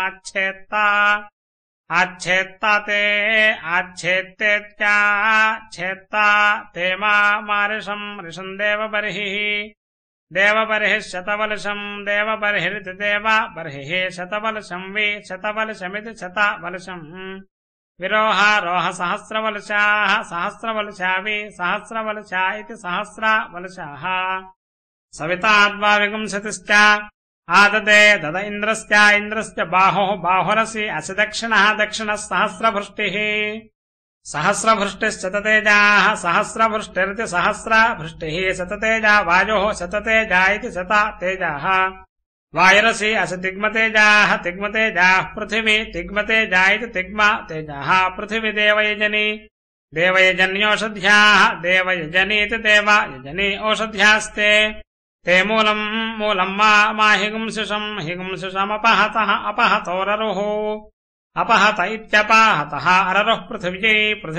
आच्छेत्ता आच्छेत्ता ते आच्छेत्तेत्याच्छेत्ता ते मा मारिषम् ऋषम् देवबर्हिः देवबर्हिः शतवलशम् देवबर्हिरिति देव बर्हिः शतवलशम् वि शतवलशमिति शतवलशम् विरोहारोह सहस्रवलशाः सहस्रवलशा वि सहस्रवलशा इति सहस्रावलशाः सविताद्वा विगुंसतिश्च आददे दद इन्द्रश्च इन्द्रश्च बाहुः बाहुरसि असि दक्षिणः दक्षिणः सहस्रभृष्टिः सहस्रभृष्टिश्शततेजाः सहस्रभृष्टिरिति सहस्रभृष्टिः शततेजा वायुः शततेजा इति शता तेजाः वायुरसि असि तिग्मतेजाः तिग्मतेजाः पृथिवी तिग्मतेजा इति तिग्म तेजाः पृथिवी देवयजनी देवयजन्योषध्याः देवयजनीति देवयजनी ओषध्यास्ते ते मूलम् मूलम् मा मा हिगुंसिषम् हिगुंसिषमपहतः अपहतोररुः अपहत इत्यपाहतः अररुः पृथिव्यै पृथिवी